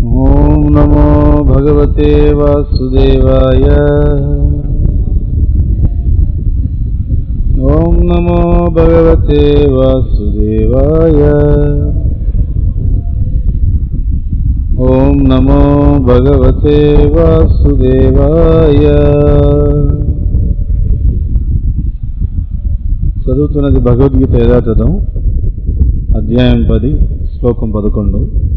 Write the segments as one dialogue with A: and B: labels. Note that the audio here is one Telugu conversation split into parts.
A: ॐ नमो भगवते वासुदेवाय ॐ नमो भगवते वासुदेवाय ॐ नमो भगवते వాసుదేవాయ చదువుతున్నది భగవద్గీత యథాతథం అధ్యాయం పది శ్లోకం పదకొండు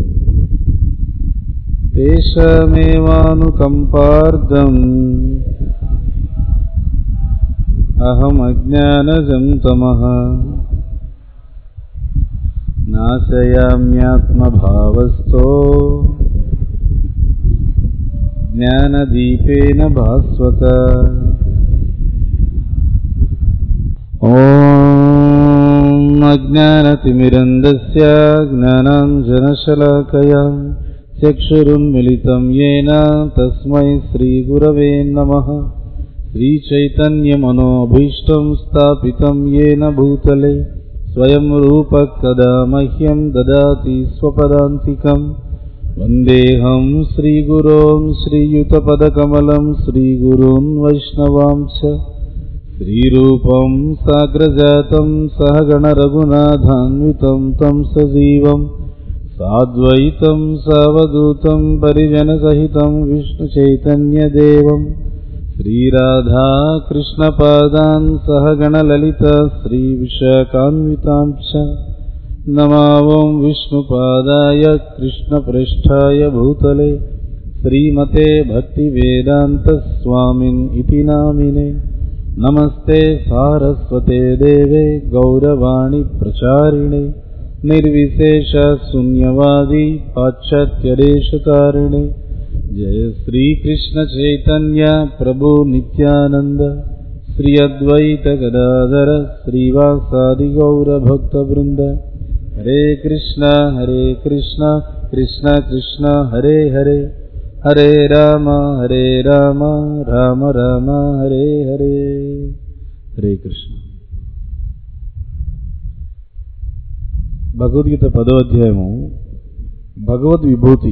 A: తేషమేవానుకంపార్థం అహం అజ్ఞానజం తమః నాశయామ్యాత్మభావస్థో జ్ఞానదీపేన భాస్వత ఓం అజ్ఞానతిమిరందస్య జ్ఞానాంజనశలాకయా చక్షురున్మిళితం येन తస్మై శ్రీగురవే నమః శ్రీచైతన్యమనోభీష్టం స్థాపితం येन భూతలే స్వయం రూప కదా మహ్యం దదాతి స్వపదాంతికం వందేహం శ్రీగురోం శ్రీయుతపదకమలం శ్రీగురూన్ వైష్ణవాంశ శ్రీరూపం సాగ్రజాతం సహగణ రఘునాథాన్వితం తం సజీవం సాద్వైతం సవదూతం పరిజనసహితం విష్ణుచైతన్యదేవం శ్రీరాధా కృష్ణపాదాన్ సహగణలలిత శ్రీవిశాఖాన్వితాంశ నమావం విష్ణుపాదాయ కృష్ణప్రేష్ఠాయ భూతలే శ్రీమతే భక్తివేదాంతస్వామిన్ ఇతి నామినే నమస్తే సారస్వతే దేవే గౌరవాణి ప్రచారిణే నిర్విశేష శూన్యవాది పాశ్చాత్యదేశకారిణే జయ శ్రీకృష్ణ చైతన్య ప్రభు నిత్యానంద శ్రీ అద్వైత గదాధర శ్రీవాసాది గౌర భక్త బృంద హరే కృష్ణ హరే కృష్ణ కృష్ణ కృష్ణ హరే హరే హరే రామ హరే రామ రామ రామ హరే హరే హరే కృష్ణ భగవద్గీత పదో అధ్యాయము భగవద్ విభూతి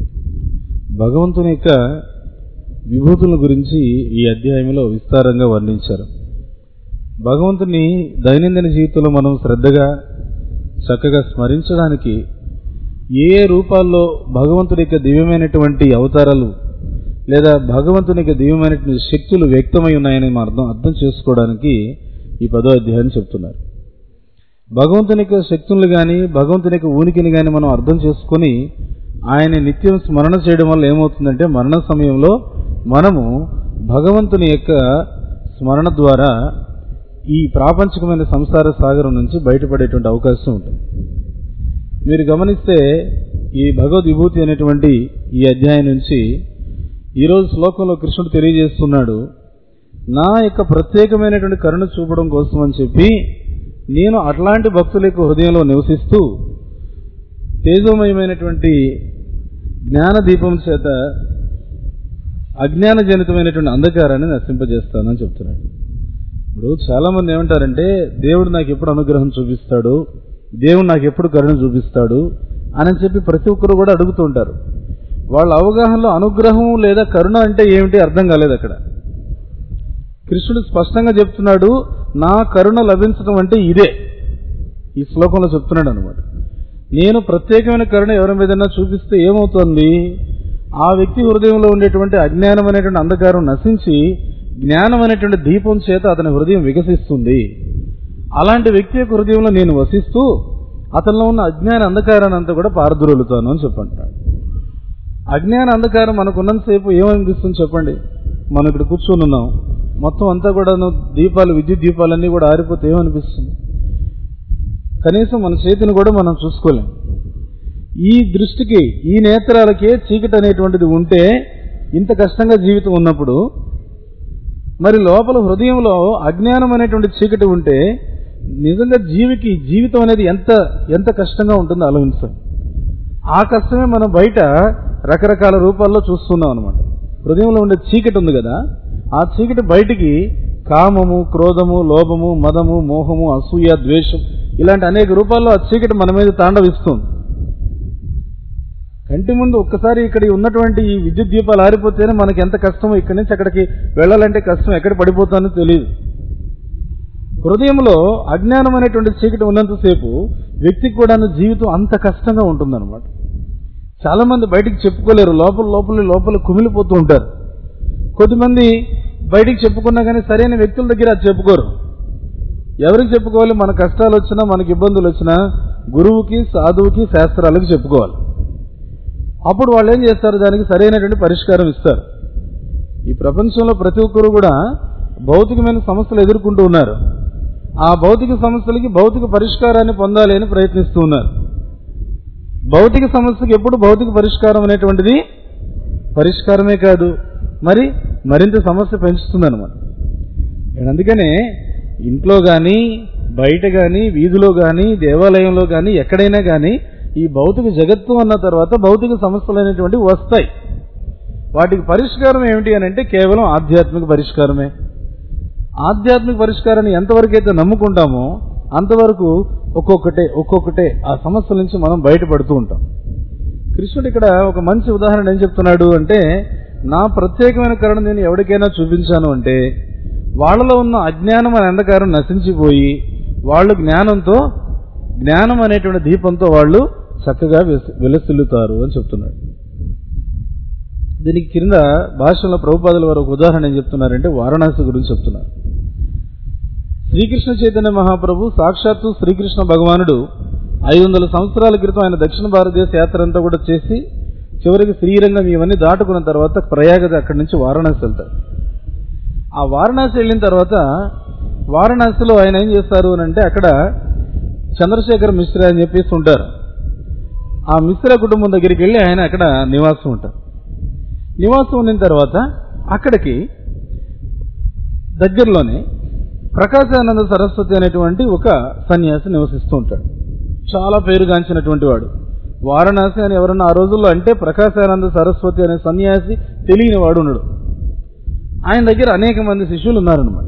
A: భగవంతుని యొక్క విభూతుల గురించి ఈ అధ్యాయంలో విస్తారంగా వర్ణించారు భగవంతుని దైనందిన జీవితంలో మనం శ్రద్ధగా చక్కగా స్మరించడానికి ఏ ఏ రూపాల్లో భగవంతుడి యొక్క దివ్యమైనటువంటి అవతారాలు లేదా భగవంతుని యొక్క దివ్యమైనటువంటి శక్తులు వ్యక్తమై ఉన్నాయని మనం అర్థం అర్థం చేసుకోవడానికి ఈ పదో అధ్యాయాన్ని చెప్తున్నారు భగవంతుని యొక్క శక్తులు కానీ భగవంతుని యొక్క ఉనికిని కానీ మనం అర్థం చేసుకొని ఆయన నిత్యం స్మరణ చేయడం వల్ల ఏమవుతుందంటే మరణ సమయంలో మనము భగవంతుని యొక్క స్మరణ ద్వారా ఈ ప్రాపంచికమైన సంసార సాగరం నుంచి బయటపడేటువంటి అవకాశం ఉంటుంది మీరు గమనిస్తే ఈ భగవద్ విభూతి అనేటువంటి ఈ అధ్యాయం నుంచి ఈరోజు శ్లోకంలో కృష్ణుడు తెలియజేస్తున్నాడు నా యొక్క ప్రత్యేకమైనటువంటి కరుణ చూపడం కోసం అని చెప్పి నేను అట్లాంటి భక్తుల యొక్క హృదయంలో నివసిస్తూ తేజోమయమైనటువంటి జ్ఞాన దీపం చేత అజ్ఞానజనితమైనటువంటి అంధకారాన్ని నశింపజేస్తానని చెప్తున్నాడు ఇప్పుడు చాలా మంది ఏమంటారంటే దేవుడు నాకు ఎప్పుడు అనుగ్రహం చూపిస్తాడు దేవుడు నాకు ఎప్పుడు కరుణ చూపిస్తాడు అని చెప్పి ప్రతి ఒక్కరు కూడా అడుగుతూ ఉంటారు వాళ్ళ అవగాహనలో అనుగ్రహం లేదా కరుణ అంటే ఏమిటి అర్థం కాలేదు అక్కడ కృష్ణుడు స్పష్టంగా చెప్తున్నాడు నా కరుణ లభించడం అంటే ఇదే ఈ శ్లోకంలో చెప్తున్నాడు అనమాట నేను ప్రత్యేకమైన కరుణ ఎవరి మీదన్నా చూపిస్తే ఏమవుతుంది ఆ వ్యక్తి హృదయంలో ఉండేటువంటి అజ్ఞానం అనేటువంటి అంధకారం నశించి జ్ఞానం అనేటువంటి దీపం చేత అతని హృదయం వికసిస్తుంది అలాంటి వ్యక్తి యొక్క హృదయంలో నేను వసిస్తూ అతనిలో ఉన్న అజ్ఞాన అంధకారాన్ని అంతా కూడా పారద్రోలుతాను అని చెప్పంటున్నాడు అజ్ఞాన అంధకారం మనకున్నంతసేపు ఏమనిపిస్తుంది చెప్పండి మనం ఇక్కడ కూర్చొని ఉన్నాం మొత్తం అంతా కూడా దీపాలు విద్యుత్ దీపాలన్నీ కూడా ఆరిపోతే ఏమనిపిస్తుంది కనీసం మన చేతిని కూడా మనం చూసుకోలేం ఈ దృష్టికి ఈ నేత్రాలకే చీకటి అనేటువంటిది ఉంటే ఇంత కష్టంగా జీవితం ఉన్నప్పుడు మరి లోపల హృదయంలో అజ్ఞానం అనేటువంటి చీకటి ఉంటే నిజంగా జీవికి జీవితం అనేది ఎంత ఎంత కష్టంగా ఉంటుందో ఆలోచించాలి ఆ కష్టమే మనం బయట రకరకాల రూపాల్లో చూస్తున్నాం అనమాట హృదయంలో ఉండే చీకటి ఉంది కదా ఆ చీకటి బయటికి కామము క్రోధము లోభము మదము మోహము అసూయ ద్వేషం ఇలాంటి అనేక రూపాల్లో ఆ చీకటి మన మీద తాండవిస్తుంది కంటి ముందు ఒక్కసారి ఇక్కడ ఉన్నటువంటి ఈ విద్యుత్ దీపాలు ఆరిపోతేనే మనకి ఎంత కష్టమో ఇక్కడి నుంచి అక్కడికి వెళ్ళాలంటే కష్టం ఎక్కడ పడిపోతానో తెలియదు హృదయంలో అజ్ఞానం అనేటువంటి చీకటి ఉన్నంతసేపు వ్యక్తికి కూడా జీవితం అంత కష్టంగా ఉంటుందన్నమాట చాలా మంది బయటికి చెప్పుకోలేరు లోపల లోపల లోపల కుమిలిపోతూ ఉంటారు కొద్దిమంది బయటికి చెప్పుకున్నా కానీ సరైన వ్యక్తుల దగ్గర అది చెప్పుకోరు ఎవరికి చెప్పుకోవాలి మన కష్టాలు వచ్చినా మనకి ఇబ్బందులు వచ్చినా గురువుకి సాధువుకి శాస్త్రాలకు చెప్పుకోవాలి అప్పుడు వాళ్ళు ఏం చేస్తారు దానికి సరైనటువంటి పరిష్కారం ఇస్తారు ఈ ప్రపంచంలో ప్రతి ఒక్కరు కూడా భౌతికమైన సమస్యలు ఎదుర్కొంటూ ఉన్నారు ఆ భౌతిక సమస్యలకి భౌతిక పరిష్కారాన్ని పొందాలి అని ప్రయత్నిస్తూ ఉన్నారు భౌతిక సమస్యకి ఎప్పుడు భౌతిక పరిష్కారం అనేటువంటిది పరిష్కారమే కాదు మరి మరింత సమస్య పెంచుతుందన్నమాట అందుకనే ఇంట్లో కానీ బయట కానీ వీధిలో కానీ దేవాలయంలో కానీ ఎక్కడైనా కానీ ఈ భౌతిక జగత్తు అన్న తర్వాత భౌతిక సమస్యలు అనేటువంటివి వస్తాయి వాటికి పరిష్కారం ఏమిటి అని అంటే కేవలం ఆధ్యాత్మిక పరిష్కారమే ఆధ్యాత్మిక పరిష్కారాన్ని ఎంతవరకు అయితే నమ్ముకుంటామో అంతవరకు ఒక్కొక్కటే ఒక్కొక్కటే ఆ సమస్యల నుంచి మనం బయటపడుతూ ఉంటాం కృష్ణుడు ఇక్కడ ఒక మంచి ఉదాహరణ ఏం చెప్తున్నాడు అంటే నా ప్రత్యేకమైన కరుణ నేను ఎవరికైనా చూపించాను అంటే వాళ్ళలో ఉన్న అజ్ఞానం అనే అంధకారం నశించిపోయి వాళ్ళు జ్ఞానంతో జ్ఞానం అనేటువంటి దీపంతో వాళ్ళు చక్కగా వెలసిల్లుతారు అని చెప్తున్నాడు దీనికి కింద భాషలో ప్రభుపాదుల వారు ఒక ఉదాహరణ ఏం చెప్తున్నారంటే వారణాసి గురించి చెప్తున్నారు శ్రీకృష్ణ చైతన్య మహాప్రభు సాక్షాత్తు శ్రీకృష్ణ భగవానుడు ఐదు వందల సంవత్సరాల క్రితం ఆయన దక్షిణ భారతదేశ యాత్ర అంతా కూడా చేసి చివరికి శ్రీరంగం ఇవన్నీ దాటుకున్న తర్వాత ప్రయాగ అక్కడి నుంచి వారణాసి వెళ్తారు ఆ వారణాసి వెళ్ళిన తర్వాత వారణాసిలో ఆయన ఏం చేస్తారు అని అంటే అక్కడ చంద్రశేఖర్ మిశ్రా అని చెప్పేసి ఉంటారు ఆ మిశ్రా కుటుంబం దగ్గరికి వెళ్ళి ఆయన అక్కడ నివాసం ఉంటారు నివాసం ఉన్న తర్వాత అక్కడికి దగ్గరలోనే ప్రకాశానంద సరస్వతి అనేటువంటి ఒక సన్యాసి నివసిస్తూ ఉంటాడు చాలా పేరుగాంచినటువంటి వాడు వారణాసి అని ఎవరన్నా ఆ రోజుల్లో అంటే ప్రకాశానంద సరస్వతి అనే సన్యాసి తెలియని వాడు ఉన్నాడు ఆయన దగ్గర అనేక మంది శిష్యులు ఉన్నారనమాట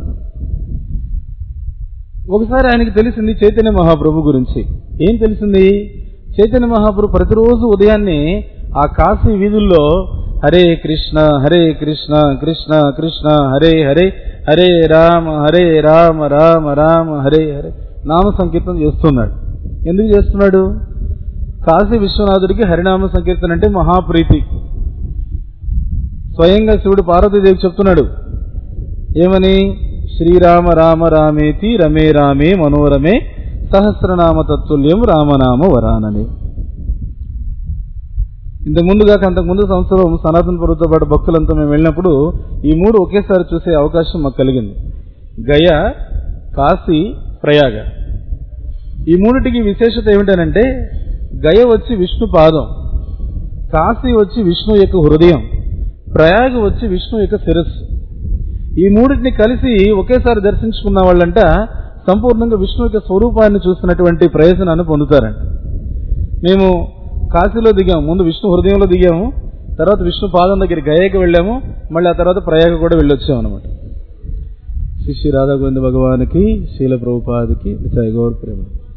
A: ఒకసారి ఆయనకి తెలిసింది చైతన్య మహాప్రభు గురించి ఏం తెలిసింది చైతన్య మహాప్రభు ప్రతిరోజు ఉదయాన్నే ఆ కాశీ వీధుల్లో హరే కృష్ణ హరే కృష్ణ కృష్ణ కృష్ణ హరే హరే హరే రామ హరే రామ రామ రామ హరే హరే నామ సంకీర్తన చేస్తున్నాడు ఎందుకు చేస్తున్నాడు కాశీ విశ్వనాథుడికి హరినామ సంకీర్తన అంటే మహాప్రీతి స్వయంగా శివుడు పార్వతీదేవి చెప్తున్నాడు ఏమని శ్రీరామ రామ రామేతి రమే రామే మనోరమే సహస్రనామ తత్తుల్యం రామనామ వరానని ఇంతకు ముందుగా అంతకుముందు సంవత్సరం సనాతన ప్రభుత్వ పాటు భక్తులంతా మేము వెళ్ళినప్పుడు ఈ మూడు ఒకేసారి చూసే అవకాశం మాకు కలిగింది గయ కాశీ ప్రయాగ ఈ మూడిటికి విశేషత ఏమిటనంటే గయ వచ్చి విష్ణు పాదం కాశీ వచ్చి విష్ణు యొక్క హృదయం ప్రయాగ వచ్చి విష్ణు యొక్క శిరస్సు ఈ మూడింటిని కలిసి ఒకేసారి దర్శించుకున్న వాళ్ళంట సంపూర్ణంగా విష్ణు యొక్క స్వరూపాన్ని చూస్తున్నటువంటి ప్రయోజనాన్ని పొందుతారంట మేము కాశీలో దిగాము ముందు విష్ణు హృదయంలో దిగాము తర్వాత విష్ణు పాదం దగ్గర గయకి వెళ్ళాము మళ్ళీ ఆ తర్వాత ప్రయాగ కూడా వెళ్ళొచ్చాము అనమాట శ్రీ శ్రీ రాధా గోవింద భగవానికి శీల ప్రభుపాదికి గౌర ప్రేమ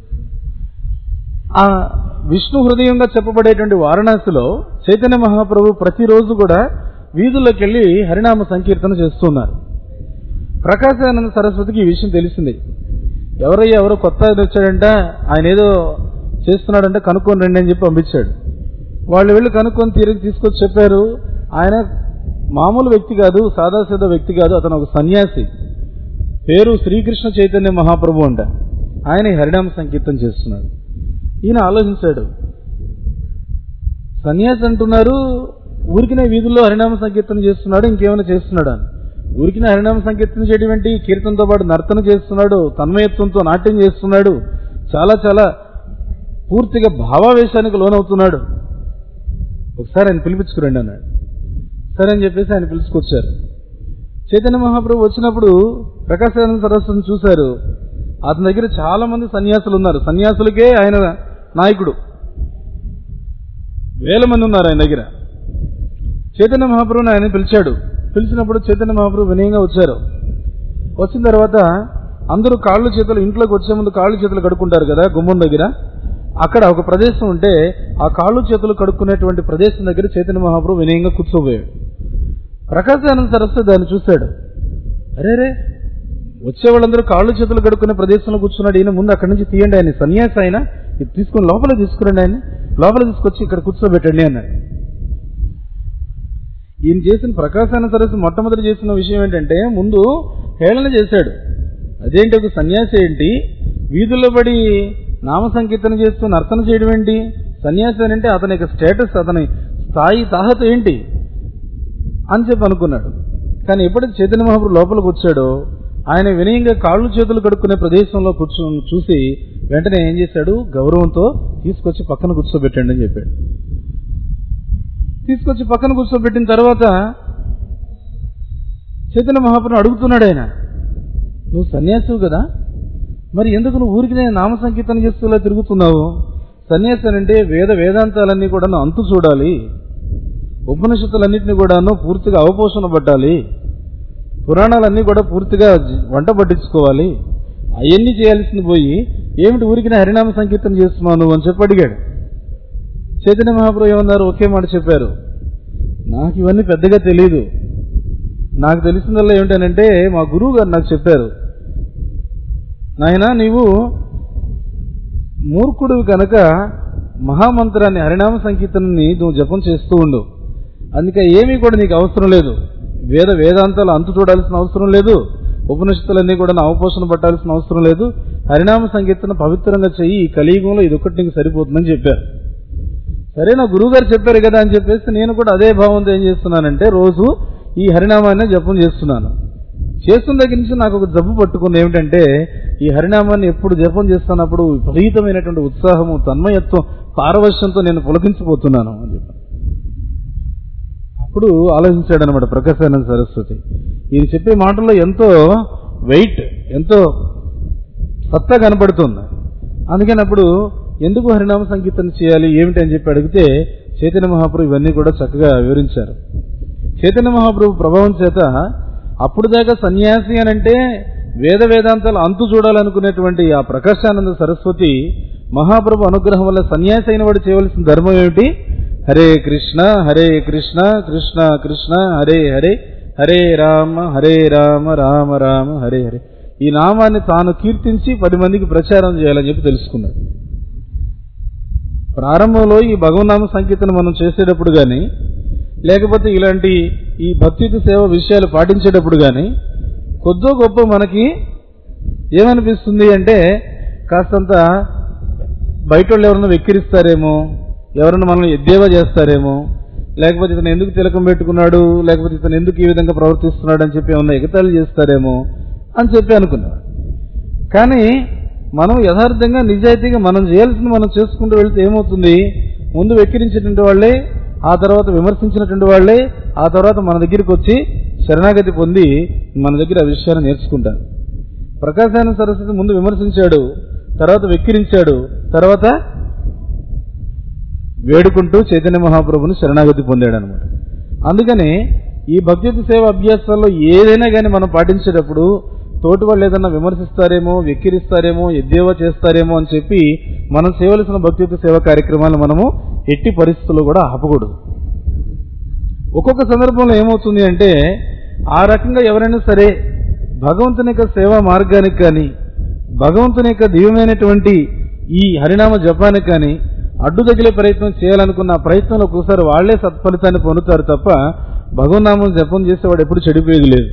A: ఆ విష్ణు హృదయంగా చెప్పబడేటువంటి వారణాసిలో చైతన్య మహాప్రభు ప్రతిరోజు కూడా వీధుల్లోకి వెళ్ళి హరినామ సంకీర్తన చేస్తున్నారు ప్రకాశానంద సరస్వతికి ఈ విషయం తెలిసింది ఎవరయ్యా ఎవరో కొత్త ఆయన వచ్చాడంట ఆయన ఏదో చేస్తున్నాడంటే కనుక్కొని రండి అని చెప్పి పంపించాడు వాళ్ళు వెళ్ళి కనుక్కొని తిరిగి తీసుకొచ్చి చెప్పారు ఆయన మామూలు వ్యక్తి కాదు సాదాసీదా వ్యక్తి కాదు అతను ఒక సన్యాసి పేరు శ్రీకృష్ణ చైతన్య మహాప్రభు అంట ఆయన ఈ హరినామ సంకీర్తన చేస్తున్నాడు ఈయన ఆలోచించాడు సన్యాసి అంటున్నారు ఊరికినే వీధుల్లో హరినామ సంకీర్తన చేస్తున్నాడు ఇంకేమైనా చేస్తున్నాడు అని ఊరికినే హరినామ సంకీర్తన చేయడం ఏంటి కీర్తనతో పాటు నర్తన చేస్తున్నాడు తన్మయత్వంతో నాట్యం చేస్తున్నాడు చాలా చాలా పూర్తిగా భావావేశానికి లోనవుతున్నాడు ఒకసారి ఆయన పిలిపించుకురండి అన్నాడు సరే అని చెప్పేసి ఆయన పిలుచుకొచ్చారు చైతన్య మహాప్రభు వచ్చినప్పుడు ప్రకాశానంద సరస్వతిని చూశారు అతని దగ్గర చాలా మంది సన్యాసులు ఉన్నారు సన్యాసులకే ఆయన నాయకుడు వేల మంది ఉన్నారు ఆయన దగ్గర చైతన్య మహాప్రభుని ఆయన పిలిచాడు పిలిచినప్పుడు చైతన్య మహాప్రభు వినయంగా వచ్చారు వచ్చిన తర్వాత అందరూ కాళ్ళు చేతులు ఇంట్లోకి వచ్చే ముందు కాళ్ళు చేతులు కడుక్కుంటారు కదా గుమ్మం దగ్గర అక్కడ ఒక ప్రదేశం ఉంటే ఆ కాళ్ళు చేతులు కడుక్కునేటువంటి ప్రదేశం దగ్గర చైతన్య మహాప్రభు వినయంగా కూర్చోబోయాడు ప్రకాశానంద సరస్వతి దాన్ని చూశాడు అరే రే వచ్చే వాళ్ళందరూ కాళ్ళు చేతులు కడుక్కునే ప్రదేశంలో కూర్చున్నాడు ఈయన ముందు అక్కడి నుంచి తీయండి ఆయన సన్యాసి ఆయన ఇది తీసుకొని లోపల తీసుకురండి ఆయన లోపల తీసుకొచ్చి ఇక్కడ కూర్చోబెట్టండి అన్నాడు ఈయన చేసిన ప్రకాశాన సరస్సు మొట్టమొదటి చేసిన విషయం ఏంటంటే ముందు హేళన చేశాడు అదేంటి ఒక సన్యాసి ఏంటి వీధుల్లో పడి నామ సంకీర్తన చేస్తూ నర్తన చేయడం ఏంటి సన్యాసి అని అంటే అతని యొక్క స్టేటస్ అతని స్థాయి తాహత ఏంటి అని చెప్పి అనుకున్నాడు కానీ ఎప్పుడైతే చైతన్య మహాప్రభు లోపలికి వచ్చాడో ఆయన వినయంగా కాళ్ళు చేతులు కడుక్కునే ప్రదేశంలో కూర్చో చూసి వెంటనే ఏం చేశాడు గౌరవంతో తీసుకొచ్చి పక్కన కూర్చోబెట్టండి అని చెప్పాడు తీసుకొచ్చి పక్కన కూర్చోబెట్టిన తర్వాత చైతన్య మహాప్రభు అడుగుతున్నాడు ఆయన నువ్వు సన్యాసివు కదా మరి ఎందుకు నువ్వు ఊరికి నేను నామ సంకీర్తన చేస్తూ ఇలా తిరుగుతున్నావు సన్యాసి అని అంటే వేద వేదాంతాలన్నీ కూడా అంతు చూడాలి ఉపనిషత్తులన్నింటినీ కూడాను పూర్తిగా అవపోషణ పట్టాలి పురాణాలన్నీ కూడా పూర్తిగా జ- వంట పట్టించుకోవాలి అవన్నీ చేయాల్సింది పోయి ఏమిటి ఊరికి నా హరినామ సంకీర్తన చేస్తున్నావు నువ్వు అని చెప్పి అడిగాడు చైతన్య మహాప్రభు ఏమన్నారు ఒకే మాట చెప్పారు నాకు ఇవన్నీ పెద్దగా తెలియదు నాకు తెలిసిందల్లా ఏమిటనంటే మా గురువు గారు నాకు చెప్పారు నాయనా నీవు మూర్ఖుడివి కనుక మహామంత్రాన్ని హరినామ సంకీర్తనని నువ్వు జపం చేస్తూ ఉండు అందుకే ఏమీ కూడా నీకు అవసరం లేదు వేద వేదాంతాలు అంతు చూడాల్సిన అవసరం లేదు ఉపనిషత్తులన్నీ కూడా అవపోషణ పట్టాల్సిన అవసరం లేదు హరినామ సంకీర్తన పవిత్రంగా చెయ్యి ఈ కలియుగంలో ఇది ఒకటి నీకు సరిపోతుందని చెప్పారు సరే నా గురువుగారు చెప్పారు కదా అని చెప్పేసి నేను కూడా అదే భావంతో ఏం చేస్తున్నానంటే రోజు ఈ హరినామాన్ని జపం చేస్తున్నాను చేస్తున్న దగ్గర నుంచి నాకు ఒక జబ్బు పట్టుకుంది ఏమిటంటే ఈ హరినామాన్ని ఎప్పుడు జపం చేస్తున్నప్పుడు విపరీతమైనటువంటి ఉత్సాహము తన్మయత్వం పారవశ్యంతో నేను పులకించిపోతున్నాను అని చెప్పాను అప్పుడు ఆలోచించాడు అనమాట ప్రకాశానంద సరస్వతి ఈయన చెప్పే మాటల్లో ఎంతో వెయిట్ ఎంతో సత్తా కనపడుతుంది అందుకని అప్పుడు ఎందుకు హరినామ సంకీర్తన చేయాలి ఏమిటి అని చెప్పి అడిగితే చైతన్య మహాప్రభు ఇవన్నీ కూడా చక్కగా వివరించారు చైతన్య మహాప్రభు ప్రభావం చేత అప్పుడు దాకా సన్యాసి అని అంటే వేద వేదాంతాలు అంతు చూడాలనుకునేటువంటి ఆ ప్రకాశానంద సరస్వతి మహాప్రభు అనుగ్రహం వల్ల సన్యాసి అయిన వాడు చేయవలసిన ధర్మం ఏమిటి హరే కృష్ణ హరే కృష్ణ కృష్ణ కృష్ణ హరే హరే హరే రామ హరే రామ రామ రామ హరే హరే ఈ నామాన్ని తాను కీర్తించి పది మందికి ప్రచారం చేయాలని చెప్పి తెలుసుకున్నాడు ప్రారంభంలో ఈ భగవన్నామ సంకీర్తన మనం చేసేటప్పుడు కానీ లేకపోతే ఇలాంటి ఈ భక్తియుత సేవ విషయాలు పాటించేటప్పుడు కానీ కొద్దో గొప్ప మనకి ఏమనిపిస్తుంది అంటే కాస్తంత బయట వాళ్ళు ఎవరన్నా వెక్కిరిస్తారేమో ఎవరన్నా మనల్ని ఎద్దేవా చేస్తారేమో లేకపోతే ఇతను ఎందుకు తిలకం పెట్టుకున్నాడు లేకపోతే ఇతను ఎందుకు ఈ విధంగా ప్రవర్తిస్తున్నాడు అని చెప్పి ఏమన్నా ఎగతాళి చేస్తారేమో అని చెప్పి అనుకున్నాడు కానీ మనం యథార్థంగా నిజాయితీగా మనం చేయాల్సింది మనం చేసుకుంటూ వెళ్తే ఏమవుతుంది ముందు వెక్కిరించినటువంటి వాళ్ళే ఆ తర్వాత విమర్శించినటువంటి వాళ్ళే ఆ తర్వాత మన దగ్గరికి వచ్చి శరణాగతి పొంది మన దగ్గర ఆ విషయాన్ని నేర్చుకుంటారు ప్రకాశానంద సరస్వతి ముందు విమర్శించాడు తర్వాత వెక్కిరించాడు తర్వాత వేడుకుంటూ చైతన్య మహాప్రభుని శరణాగతి పొందాడు అనమాట అందుకని ఈ భక్తి సేవ అభ్యాసాల్లో ఏదైనా కానీ మనం పాటించేటప్పుడు తోటి వాళ్ళు ఏదన్నా విమర్శిస్తారేమో వెక్కిరిస్తారేమో ఎద్దేవా చేస్తారేమో అని చెప్పి మనం చేయవలసిన భక్తి సేవ కార్యక్రమాలు మనము ఎట్టి పరిస్థితుల్లో కూడా ఆపకూడదు ఒక్కొక్క సందర్భంలో ఏమవుతుంది అంటే ఆ రకంగా ఎవరైనా సరే భగవంతుని యొక్క సేవా మార్గానికి కానీ భగవంతుని యొక్క దివ్యమైనటువంటి ఈ హరినామ జపానికి కానీ అడ్డు తగిలే ప్రయత్నం చేయాలనుకున్న ఆ ప్రయత్నంలో ఒక్కోసారి వాళ్లే సత్ఫలితాన్ని పొందుతారు తప్ప భగవన్నామం జపం చేసేవాడు ఎప్పుడు చెడిపోయేది లేదు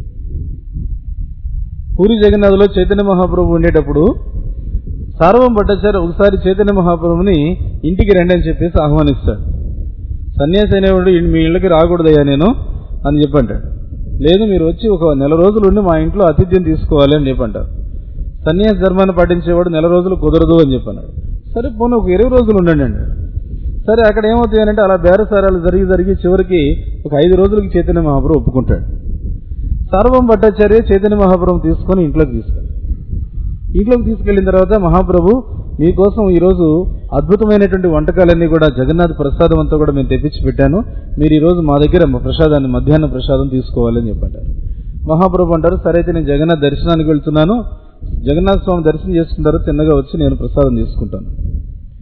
A: పూరి జగన్నాథ్లో చైతన్య మహాప్రభు ఉండేటప్పుడు సార్వం భట్టాచార్య ఒకసారి చైతన్య మహాప్రభుని ఇంటికి రండి అని చెప్పేసి ఆహ్వానిస్తాడు సన్యాసి అనేవాడు "ఈ- మీ ఇళ్ళకి రాకూడదయ్యా నేను అని చెప్పంటాడు లేదు మీరు వచ్చి ఒక నెల రోజులు ఉండి మా ఇంట్లో ఆతిథ్యం తీసుకోవాలి అని చెప్పంటారు సన్యాసి ధర్మాన్ని పాటించేవాడు నెల రోజులు కుదరదు అని చెప్పన్నాడు సరే పోనీ ఒక ఇరవై రోజులు ఉండండి అన్నాడు సరే అక్కడ ఏమవుతాయి అంటే అలా బేరసారాలు జరిగి జరిగి చివరికి ఒక ఐదు రోజులకి చైతన్య మహాప్రభు ఒప్పుకుంటాడు సర్వం భట్టాచార్య చైతన్య మహాప్రభు తీసుకొని ఇంట్లోకి తీసుకెళ్ళి ఇంట్లోకి తీసుకెళ్లిన తర్వాత మహాప్రభు మీకోసం ఈరోజు అద్భుతమైనటువంటి వంటకాలన్నీ కూడా జగన్నాథ్ ప్రసాదం అంతా కూడా మేము తెప్పించి పెట్టాను మీరు ఈ రోజు మా దగ్గర మా ప్రసాదాన్ని మధ్యాహ్న ప్రసాదం తీసుకోవాలని చెప్పంటారు మహాప్రభు అంటారు సరే అయితే నేను జగన్నాథ్ దర్శనానికి వెళ్తున్నాను జగన్నాథ్ స్వామి దర్శనం చేసుకున్న తర్వాత తిన్నగా వచ్చి నేను ప్రసాదం తీసుకుంటాను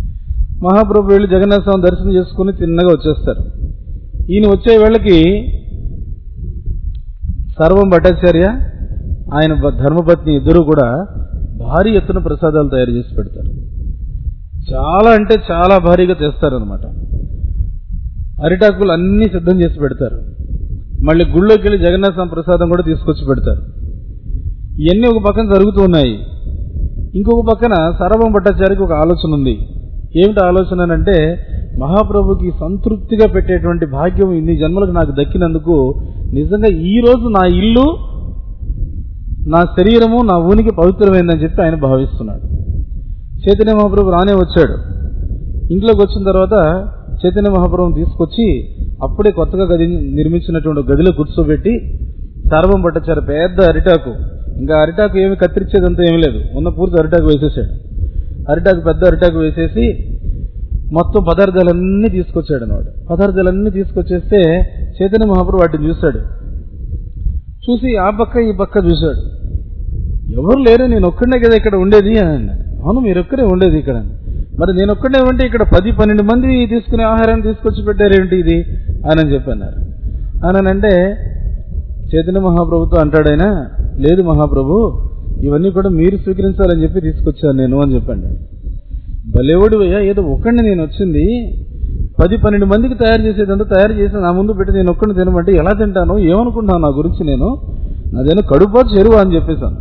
A: మహాప్రభు వెళ్ళి జగన్నాథ స్వామి దర్శనం చేసుకుని తిన్నగా వచ్చేస్తారు ఈయన వచ్చే వేళకి సర్వం భట్టాచార్య ఆయన బ- ధర్మపత్ని ఇద్దరు కూడా భారీ ఎత్తున ప్రసాదాలు తయారు చేసి పెడతారు చాలా అంటే చాలా భారీగా తెస్తారనమాట అరిటాకులు అన్ని సిద్ధం చేసి పెడతారు మళ్ళీ గుళ్ళోకి వెళ్ళి జగన్నాథ స్వామి ప్రసాదం కూడా తీసుకొచ్చి పెడతారు ఇవన్నీ ఒక పక్కన జరుగుతూ ఉన్నాయి ఇంకొక పక్కన సర్వం భట్టాచారికి ఒక ఆలోచన ఉంది ఏమిటి ఆలోచన అంటే మహాప్రభుకి సంతృప్తిగా పెట్టేటువంటి భాగ్యం ఇన్ని జన్మలకు నాకు దక్కినందుకు నిజంగా ఈ రోజు నా ఇల్లు నా శరీరము నా ఊనికి పవిత్రమైందని చెప్పి ఆయన భావిస్తున్నాడు చైతన్య మహాప్రభు రానే వచ్చాడు ఇంట్లోకి వచ్చిన తర్వాత చైతన్య మహాప్రభుని తీసుకొచ్చి అప్పుడే కొత్తగా గది నిర్మించినటువంటి గదిలో కూర్చోబెట్టి సర్వం పట్టచ్చారు పెద్ద అరిటాకు ఇంకా అరిటాకు ఏమి కత్తిరించేదంతా ఏమీ లేదు ఉన్న పూర్తి అరిటాకు వేసేసాడు అరిటాకు పెద్ద అరిటాకు వేసేసి మొత్తం పదార్థాలన్నీ తీసుకొచ్చాడు అనమాట పదార్థాలన్నీ తీసుకొచ్చేస్తే చైతన్య మహాప్రభు వాటిని చూశాడు చూసి ఆ పక్క ఈ పక్క చూశాడు ఎవరు లేరు నేను ఒక్కడనే కదా ఇక్కడ ఉండేది అని అన్నాడు అవును మీరు ఒక్కడే ఉండేది ఇక్కడ అని. మరి నేను ఒక్కడే ఉంటే ఇక్కడ పది పన్నెండు మంది తీసుకునే ఆహారాన్ని తీసుకొచ్చి పెట్టారేంటి ఇది అని అని చెప్పన్నారు అని అంటే చైతన్య మహాప్రభుతో అంటాడైనా లేదు మహాప్రభు ఇవన్నీ కూడా మీరు స్వీకరించాలని చెప్పి తీసుకొచ్చాను నేను అని చెప్పాడు భలేవాడు అయ్యా ఏదో ఒక్కడిని నేను వచ్చింది పది పన్నెండు మందికి తయారు చేసేదంతా తయారు చేసి నా ముందు పెట్టి నేను ఒక్కడిని తినమంటే ఎలా తింటాను ఏమనుకుంటున్నాను నా గురించి నేను నాదేనో కడుపో చెరువు అని చెప్పేశాను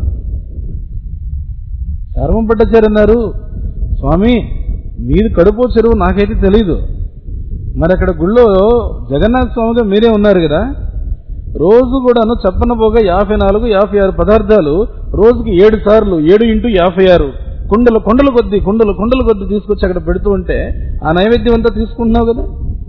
A: సర్వం పట్టచారన్నారు స్వామి మీది కడుపో చెరువు నాకైతే తెలీదు మరి అక్కడ గుళ్ళో జగన్నాథ స్వామిగా మీరే ఉన్నారు కదా రోజు కూడాను చెప్పన పోగా యాభై నాలుగు యాభై ఆరు పదార్థాలు రోజుకి ఏడు సార్లు ఏడు ఇంటూ యాభై ఆరు కుండలు కొండల కొద్దీ కుండలు కొండల కొద్దీ తీసుకొచ్చి అక్కడ పెడుతూ ఉంటే ఆ నైవేద్యం అంతా తీసుకుంటున్నావు కదా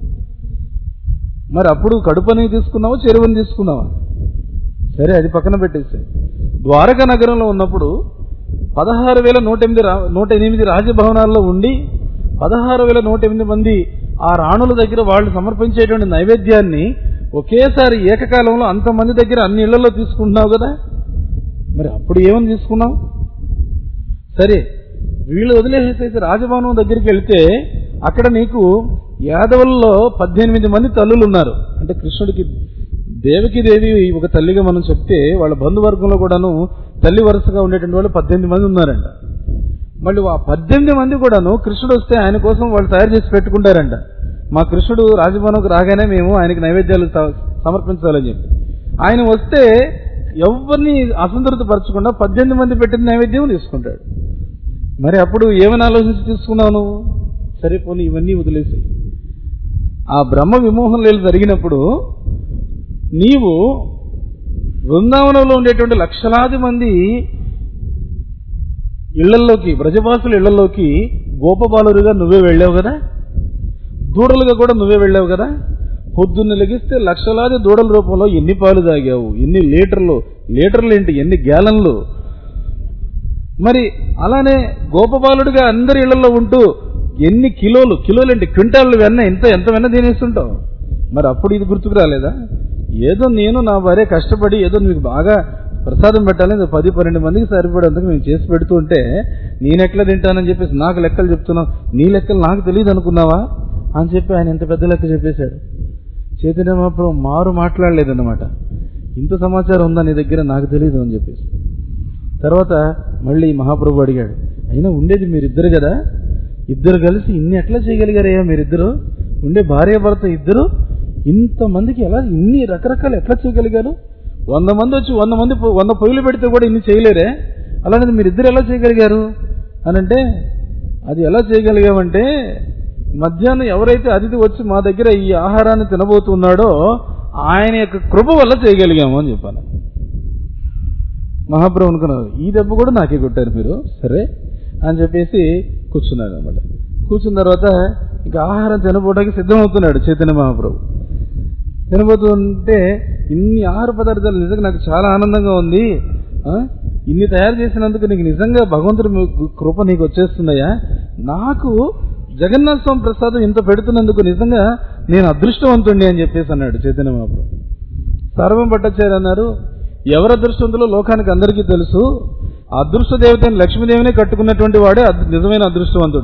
A: మరి అప్పుడు కడుపని తీసుకున్నావా చెరువుని తీసుకున్నావా సరే అది పక్కన పెట్టేసి ద్వారకా నగరంలో ఉన్నప్పుడు పదహారు వేల నూట ఎనిమిది రా- నూట ఎనిమిది రాజభవనాల్లో ఉండి పదహారు వేల నూట ఎనిమిది మంది ఆ రాణుల దగ్గర వాళ్ళు సమర్పించేటువంటి నైవేద్యాన్ని ఒకేసారి ఏకకాలంలో అంతమంది దగ్గర అన్ని ఇళ్లలో తీసుకుంటున్నావు కదా మరి అప్పుడు ఏమని తీసుకున్నావు సరే వీళ్ళు వదిలేసేసి రాజభవనం దగ్గరికి వెళ్తే అక్కడ నీకు యాదవుల్లో పద్దెనిమిది మంది తల్లులు ఉన్నారు అంటే కృష్ణుడికి దేవకి దేవి ఒక తల్లిగా మనం చెప్తే వాళ్ళ బంధువర్గంలో కూడాను తల్లి వరుసగా ఉండేటువంటి వాళ్ళు పద్దెనిమిది మంది ఉన్నారంట మళ్ళీ ఆ పద్దెనిమిది మంది కూడాను కృష్ణుడు వస్తే ఆయన కోసం వాళ్ళు తయారు చేసి పెట్టుకుంటారంట మా కృష్ణుడు రాజభవనంకు రాగానే మేము ఆయనకి నైవేద్యాలు స- సమర్పించాలని చెప్పి ఆయన వస్తే ఎవరిని అసంతృప్తి పరచకుండా పద్దెనిమిది మంది పెట్టిన నైవేద్యం తీసుకుంటాడు మరి అప్పుడు ఏమని ఆలోచించి తీసుకున్నావు నువ్వు సరే పోనీ ఇవన్నీ వదిలేసాయి ఆ బ్రహ్మ విమోహం లేదు జరిగినప్పుడు నీవు బృందావనంలో ఉండేటువంటి లక్షలాది మంది ఇళ్లల్లోకి బ్రజవాసుల ఇళ్లలోకి గోపబాలురుగా నువ్వే వెళ్ళావు కదా దూడలుగా కూడా నువ్వే వెళ్ళావు కదా పొద్దున్న లెగిస్తే లక్షలాది దూడల రూపంలో ఎన్ని పాలు తాగావు ఎన్ని లీటర్లు లీటర్లు ఏంటి ఎన్ని గ్యాలన్లు మరి అలానే గోపబాలుడిగా అందరి ఇళ్లలో ఉంటూ ఎన్ని కిలోలు కిలోలు ఏంటి క్వింటాళ్ళు వెన్న ఎంత ఎంత వెన్న తినేస్తుంటావు మరి అప్పుడు ఇది గుర్తుకు రాలేదా ఏదో నేను నా భార్య కష్టపడి ఏదో నీకు బాగా ప్రసాదం పెట్టాలని ఏదో పది పన్నెండు మందికి సరిపడేందుకు నేను చేసి పెడుతూ ఉంటే నేను ఎట్లా తింటానని చెప్పేసి నాకు లెక్కలు చెప్తున్నావు నీ లెక్కలు నాకు తెలియదు అనుకున్నావా అని చెప్పి ఆయన ఎంత పెద్ద లెక్క చెప్పేశాడు చైతన్య మహాప్రభు మారు మాట్లాడలేదన్నమాట ఇంత సమాచారం ఉందా నీ దగ్గర నాకు తెలియదు అని చెప్పేసి తర్వాత మళ్ళీ మహాప్రభు అడిగాడు అయినా ఉండేది మీరిద్దరు కదా ఇద్దరు కలిసి ఇన్ని ఎట్లా చేయగలిగారయ్యా మీరిద్దరు ఉండే భార్య భర్త ఇద్దరు ఇంతమందికి ఎలా ఇన్ని రకరకాలు ఎట్లా చేయగలిగారు వంద మంది వచ్చి వంద మంది పొ- వంద పొయ్యిలు పెడితే కూడా ఇన్ని చేయలేరే అలానే మీరిద్దరు ఎలా చేయగలిగారు అనంటే అది ఎలా చేయగలిగామంటే మధ్యాహ్నం ఎవరైతే అతిథి వచ్చి మా దగ్గర ఈ ఆహారాన్ని తినబోతున్నాడో ఆయన యొక్క కృప వల్ల చేయగలిగాము అని చెప్పాను మహాప్రభు అనుకున్నారు ఈ దెబ్బ కూడా నాకే కొట్టారు మీరు సరే అని చెప్పేసి కూర్చున్నాడు అనమాట కూర్చున్న తర్వాత ఇంకా ఆహారం తినబోవడానికి సిద్ధమవుతున్నాడు చైతన్య మహాప్రభు తినబోతుంటే ఇన్ని ఆహార పదార్థాలు నిజంగా నాకు చాలా ఆనందంగా ఉంది ఆ? ఇన్ని తయారు చేసినందుకు నీకు నిజంగా భగవంతుడి మీ- కృప నీకు వచ్చేస్తున్నాయా నాకు జగన్నాథ స్వామి ప్రసాదం ఇంత పెడుతున్నందుకు నిజంగా నేను అదృష్టవంతుణ్ణి అని చెప్పేసి అన్నాడు చైతన్య మహాప్రభు సర్వం పట్టచ్చారు అన్నారు ఎవరు అదృష్టవంతులో లోకానికి అందరికీ తెలుసు ఆ అదృష్ట దేవతని లక్ష్మీదేవినే కట్టుకున్నటువంటి వాడే అద్- నిజమైన అదృష్టవంతుడు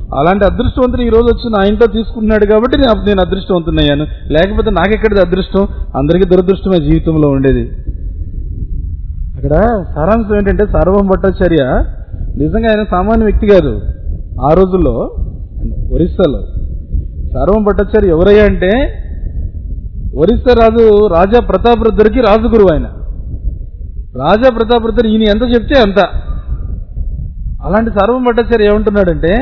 A: అలాంటి అదృష్టవంతుడు ఈ రోజు వచ్చి నా ఇంట్లో తీసుకుంటున్నాడు కాబట్టి నేను నేను అదృష్టవంతున్నయ్యాను లేకపోతే నాకెక్కడిది అదృష్టం అందరికీ దురదృష్టమే జీవితంలో ఉండేది అక్కడ సారాంశం ఏంటంటే సర్వం భట్టాచార్య నిజంగా ఆయన సామాన్య వ్యక్తి కాదు ఆ రోజుల్లో ఒరిస్సాలో సర్వం భట్టాచార్య ఎవరయ్యా అంటే ఒరిస్సా రాజు రాజా ప్రతాపరుద్దరికి రాజుగురువు ఆయన రాజా ప్రతాపరుద్దరు ఈయన ఎంత చెప్తే అంత అలాంటి సర్వం భట్టాచార్య ఏమంటున్నాడంటే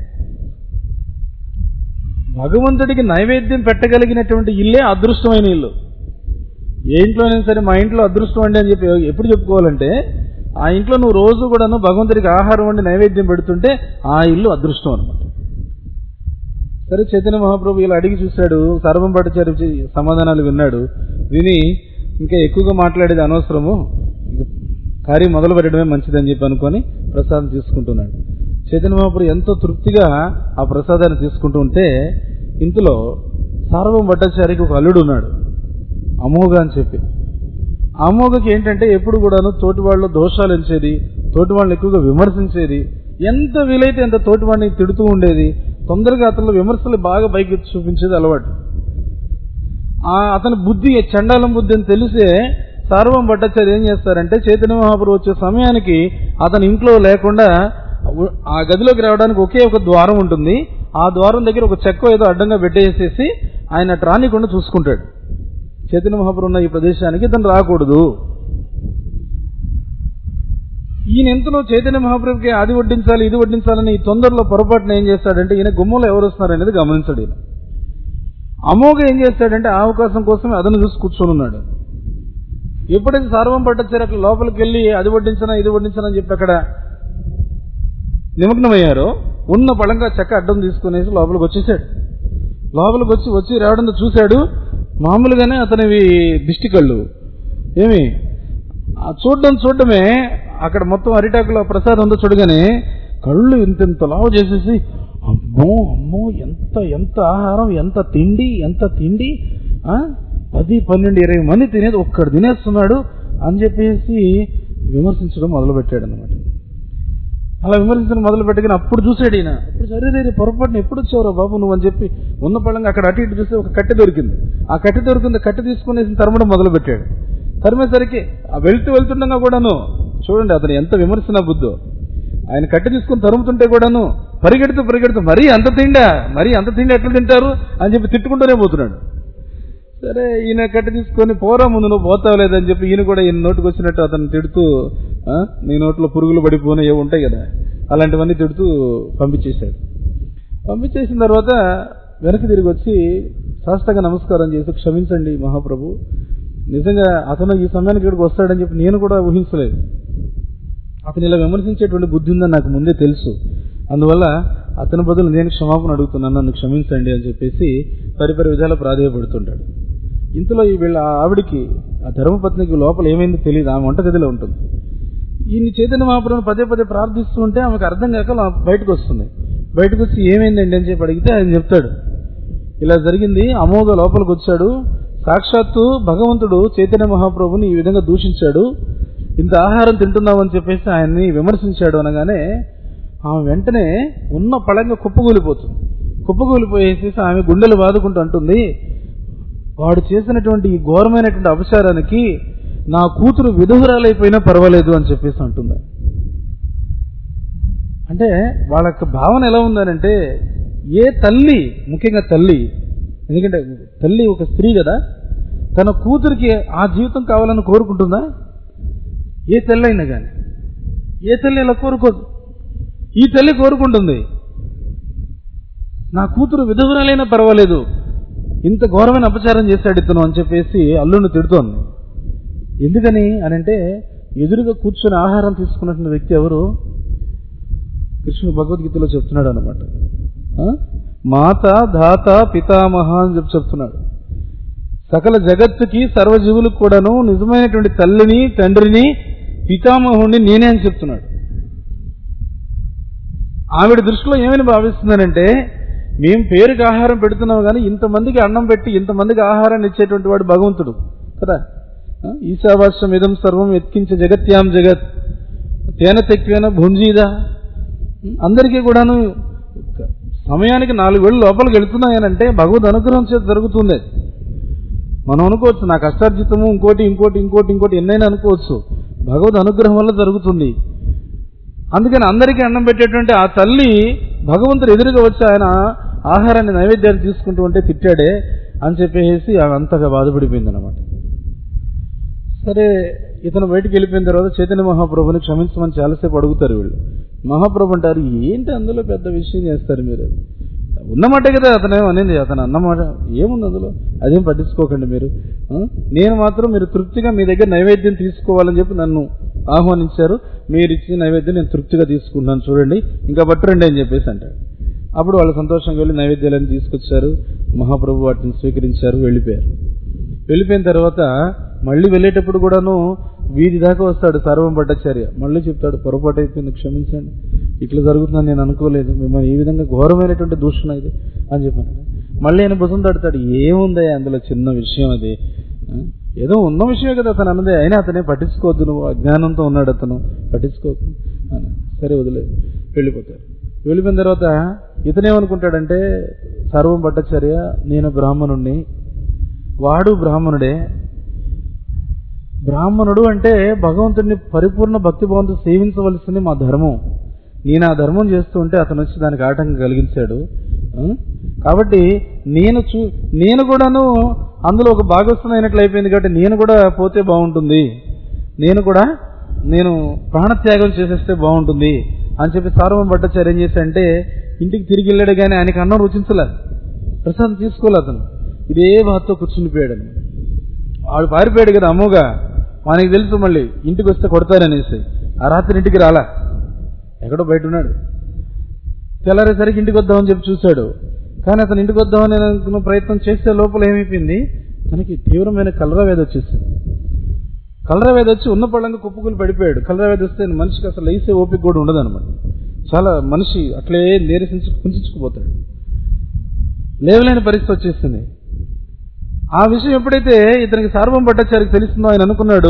A: భగవంతుడికి నైవేద్యం పెట్టగలిగినటువంటి ఇల్లే అదృష్టమైన ఇల్లు ఏ ఇంట్లోనైనా సరే మా ఇంట్లో అదృష్టం అండి అని చెప్పి ఎప్పుడు చెప్పుకోవాలంటే ఆ ఇంట్లో నువ్వు రోజు కూడాను భగవంతుడికి ఆహారం వండి నైవేద్యం పెడుతుంటే ఆ ఇల్లు అదృష్టం అనమాట సరే చైతన్య మహాప్రభు ఇలా అడిగి చూశాడు సర్వం పట్టుచారి సమాధానాలు విన్నాడు విని ఇంకా ఎక్కువగా మాట్లాడేది అనవసరము ఇంక కార్యం మొదలు పెట్టడమే మంచిదని చెప్పి అనుకొని ప్రసాదం తీసుకుంటున్నాడు చైతన్య మహాప్రభు ఎంతో తృప్తిగా ఆ ప్రసాదాన్ని తీసుకుంటూ ఉంటే ఇంతలో సార్వం భట్టాచారికి ఒక అల్లుడు ఉన్నాడు అమోఘ అని చెప్పి అమోఘకి ఏంటంటే ఎప్పుడు కూడాను తోటి వాళ్ళు దోషాలు ఎంచేది తోటి వాళ్ళని ఎక్కువగా విమర్శించేది ఎంత వీలైతే అంత తోటి వాడిని తిడుతూ ఉండేది తొందరగా అతనిలో విమర్శలు బాగా పైకి చూపించేది అలవాటు ఆ అతని బుద్ధి చండాలం బుద్ధి అని తెలిసే సార్వం భట్టాచార్య ఏం చేస్తారంటే చైతన్య మహాప్రభు వచ్చే సమయానికి అతని ఇంట్లో లేకుండా ఆ గదిలోకి రావడానికి ఒకే ఒక ద్వారం ఉంటుంది ఆ ద్వారం దగ్గర ఒక చెక్క ఏదో అడ్డంగా పెట్టేసేసి ఆయన ట్రానికుండా చూసుకుంటాడు చైతన్య మహాప్రభు ఉన్న ఈ ప్రదేశానికి ఇతను రాకూడదు ఈయన ఎంతలో చైతన్య మహాప్రభుకి అది వడ్డించాలి ఇది వడ్డించాలని ఈ తొందరలో పొరపాటున ఏం చేస్తాడంటే ఈయన గుమ్మంలో ఎవరు వస్తున్నారు అనేది గమనించాడు ఈయన అమోఘ ఏం చేస్తాడంటే ఆ అవకాశం కోసమే అదను చూసి కూర్చొని ఉన్నాడు ఎప్పుడైతే సార్వం పట్టచ్చారు అట్లా లోపలికి వెళ్ళి అది వడ్డించనా ఇది వడ్డించనా అని చెప్పి అక్కడ నిమగ్నమయ్యారో ఉన్న పళంగా చెక్క అడ్డం తీసుకునేసి లోపలికి వచ్చేసాడు లోపలికి వచ్చి వచ్చి రావడంతో చూశాడు మామూలుగానే అతనివి దిష్టి కళ్ళు ఏమి చూడడం చూడడమే అక్కడ మొత్తం అరిటాకులో ప్రసాదం ఉందో చూడగానే కళ్ళు ఇంత ఇంత లావు చేసేసి అమ్మో అమ్మో ఎంత ఎంత ఆహారం ఎంత తిండి ఎంత తిండి ఆ పది పన్నెండు ఇరవై మంది తినేది ఒక్కడు తినేస్తున్నాడు అని చెప్పేసి విమర్శించడం మొదలు పెట్టాడు అనమాట అలా విమర్శించడం మొదలు పెట్టగానే అప్పుడు చూసాడు ఈయన అప్పుడు సరే రే పొరపాటున ఎప్పుడు వచ్చావురా బాబు నువ్వు అని చెప్పి ఉన్న పళ్ళంగా అక్కడ అటు ఇటు చూస్తే ఒక కట్టె దొరికింది ఆ కట్టె దొరికింది కట్టె తీసుకునేసి తరమడం మొదలు పెట్టాడు తరిమేసరికి ఆ వెళ్తూ వెళ్తుండగా కూడాను చూడండి అతను ఎంత విమర్శన బుద్ధో ఆయన కట్టె తీసుకుని తరుముతుంటే కూడాను పరిగెడుతూ పరిగెడుతూ మరీ అంత తిండా మరీ అంత తిండి ఎట్లా తింటారు అని చెప్పి తిట్టుకుంటూనే పోతున్నాడు సరే ఈయన కట్టె తీసుకొని పోరా ముందు నువ్వు పోతావు లేదని చెప్పి ఈయన కూడా ఈయన నోటికి వచ్చినట్టు అతను తిడుతూ నీ నోట్లో పురుగులు పడిపోయినా ఏవి ఉంటాయి కదా అలాంటివన్నీ తిడుతూ పంపించేశాడు పంపించేసిన తర్వాత వెనక్కి తిరిగి వచ్చి శాస్త్రంగా నమస్కారం చేసి క్షమించండి మహాప్రభు నిజంగా అతను ఈ సమయానికి ఇక్కడికి వస్తాడని చెప్పి నేను కూడా ఊహించలేదు అతను ఇలా విమర్శించేటువంటి బుద్ధి ఉందని నాకు ముందే తెలుసు అందువల్ల అతని బదులు నేను క్షమాపణ అడుగుతున్నాను నన్ను క్షమించండి అని చెప్పేసి పరిపరి విధాలు ప్రాధేయపడుతుంటాడు ఇంతలో ఈ వీళ్ళ ఆవిడికి ఆ ధర్మపత్నికి లోపల ఏమైందో తెలియదు ఆమె వంటగదిలో ఉంటుంది ఈయన చైతన్య మహాపురం పదే పదే ప్రార్థిస్తూ ఉంటే ఆమెకు అర్థం కాక బయటకు వస్తుంది బయటకు వచ్చి ఏమైందండి అని చెప్పి అడిగితే ఆయన చెప్తాడు ఇలా జరిగింది అమోఘ లోపలికి వచ్చాడు సాక్షాత్తు భగవంతుడు చైతన్య మహాప్రభుని ఈ విధంగా దూషించాడు ఇంత ఆహారం తింటున్నామని చెప్పేసి ఆయన్ని విమర్శించాడు అనగానే ఆమె వెంటనే ఉన్న పళంగా కుప్పగూలిపోతుంది కుప్పగూలిపోయేసి ఆమె గుండెలు బాదుకుంటూ అంటుంది వాడు చేసినటువంటి ఈ ఘోరమైనటువంటి అపచారానికి నా కూతురు విధురాలైపోయినా పర్వాలేదు అని చెప్పేసి అంటుంది అంటే వాళ్ళ యొక్క భావన ఎలా ఉందనంటే ఏ తల్లి ముఖ్యంగా తల్లి ఎందుకంటే తల్లి ఒక స్త్రీ కదా తన కూతురికి ఆ జీవితం కావాలని కోరుకుంటుందా ఏ తల్లి అయినా కానీ ఏ తల్లి ఇలా కోరుకోదు ఈ తల్లి కోరుకుంటుంది నా కూతురు విధవురాలైనా పర్వాలేదు ఇంత ఘోరమైన అపచారం చేశాడు ఇతను అని చెప్పేసి అల్లుడిని తిడుతోంది ఎందుకని అని అంటే ఎదురుగా కూర్చొని ఆహారం తీసుకున్నటువంటి వ్యక్తి ఎవరు కృష్ణుడు భగవద్గీతలో చెప్తున్నాడు అనమాట మాత ధాత పితామహ అని చెప్పి చెప్తున్నాడు సకల జగత్తుకి సర్వజీవులకు కూడాను నిజమైనటువంటి తల్లిని తండ్రిని పితామహుణ్ణి నేనే అని చెప్తున్నాడు ఆవిడ దృష్టిలో ఏమని భావిస్తున్నానంటే మేము పేరుకి ఆహారం పెడుతున్నాం కానీ ఇంతమందికి అన్నం పెట్టి ఇంతమందికి ఆహారాన్ని ఇచ్చేటువంటి వాడు భగవంతుడు కదా ఈశావాస్యం ఇదం సర్వం ఎత్కించే జగత్యాం జగత్ తేన తెక్వేన భుంజీదా అందరికీ కూడాను సమయానికి నాలుగు వేలు లోపలికి వెళుతున్నాయనంటే భగవద్ అనుగ్రహం చేత జరుగుతుంది అది. మనం అనుకోవచ్చు నా కష్టార్జితము ఇంకోటి ఇంకోటి ఇంకోటి ఇంకోటి ఎన్నైనా అనుకోవచ్చు భగవద్ అనుగ్రహం వల్ల జరుగుతుంది అందుకని అందరికీ అన్నం పెట్టేటువంటి ఆ తల్లి భగవంతుడు ఎదురుగా వచ్చి ఆయన ఆహారాన్ని నైవేద్యాన్ని తీసుకుంటూ ఉంటే తిట్టాడే అని చెప్పేసి ఆమె అంతగా బాధపడిపోయింది అనమాట సరే ఇతను బయటికి వెళ్ళిపోయిన తర్వాత చైతన్య మహాప్రభుని క్షమించమని చాలాసేపు అడుగుతారు వీళ్ళు మహాప్రభు అంటారు ఏంటి అందులో పెద్ద విషయం చేస్తారు మీరు ఉన్నమాట కదా అతను అనేది అతను అన్నమాట ఏముంది అందులో అదేం పట్టించుకోకండి మీరు ఆ? నేను మాత్రం మీరు తృప్తిగా మీ దగ్గర నైవేద్యం తీసుకోవాలని చెప్పి నన్ను ఆహ్వానించారు మీరు ఇచ్చిన నైవేద్యం నేను తృప్తిగా తీసుకున్నాను చూడండి ఇంకా పట్టురండి అని చెప్పేసి అంటాడు అప్పుడు వాళ్ళు సంతోషంగా వెళ్ళి నైవేద్యాలను తీసుకొచ్చారు మహాప్రభు వాటిని స్వీకరించారు వెళ్ళిపోయారు వెళ్ళిపోయిన తర్వాత మళ్ళీ వెళ్ళేటప్పుడు కూడాను వీధి దాకా వస్తాడు సర్వం భట్టాచార్య మళ్ళీ చెప్తాడు పొరపాటు అయిపోయింది క్షమించండి ఇట్లా జరుగుతుందని నేను అనుకోలేదు మిమ్మల్ని ఈ విధంగా ఘోరమైనటువంటి దూషణ ఇది అని చెప్పాను మళ్ళీ ఆయన భుజం తడతాడు ఏముంది అందులో చిన్న విషయం అది ఆ? ఏదో ఉన్న విషయమే కదా అతను అన్నదే అయినా అతనే పట్టించుకోవద్దు నువ్వు అజ్ఞానంతో ఉన్నాడు అతను పట్టించుకోకు అని. సరే వదిలేదు వెళ్ళిపోతారు వెళ్ళిపోయిన తర్వాత ఇతనేమనుకుంటాడంటే సర్వం భట్టాచార్య నేను బ్రాహ్మణుణ్ణి వాడు బ్రాహ్మణుడే బ్రాహ్మణుడు అంటే భగవంతుడిని పరిపూర్ణ భక్తి భావంతో సేవించవలసింది మా ధర్మం నేను ఆ ధర్మం చేస్తూ ఉంటే అతను వచ్చి దానికి ఆటంకం కలిగించాడు ఆ? కాబట్టి నేను చూ నేను కూడాను అందులో ఒక భాగస్థం అయినట్లు అయిపోయింది కాబట్టి నేను కూడా పోతే బాగుంటుంది నేను కూడా నేను ప్రాణత్యాగం చేసేస్తే బాగుంటుంది అని చెప్పి సార్వం భట్టాచార్య ఏం చేశాడంటే ఇంటికి తిరిగి వెళ్ళాడు కానీ ఆయనకి అన్నం రుచించలే ప్రసాదం తీసుకోలే అతను ఇదే బాధతో కూర్చునిపోయాడు అనమాట వాడు పారిపోయాడు కదా అమ్మగా మనకి తెలుసు మళ్ళీ ఇంటికి వస్తే కొడతారనేసి ఆ రాత్రి ఇంటికి రాలా ఎక్కడో బయట ఉన్నాడు తెల్లారేసరికి ఇంటికి వద్దామని చెప్పి చూశాడు కానీ అతను ఇంటికి వద్దామని అనుకున్న ప్రయత్నం చేసే లోపల ఏమైపోయింది తనకి తీవ్రమైన కలరా వేద వచ్చేసింది కలరా వేద వచ్చి ఉన్న పళ్ళంగా కుప్పుకుని పడిపోయాడు కలరా వేద వస్తే మనిషికి అసలు లేసే ఓపిక కూడా ఉండదు అనమాట చాలా మనిషి అట్లే నీరసించి కుంచుకుపోతాడు లేవలేని పరిస్థితి వచ్చేస్తుంది ఆ విషయం ఎప్పుడైతే ఇతనికి సార్వం భట్టాచారికి తెలుస్తుందో ఆయన అనుకున్నాడు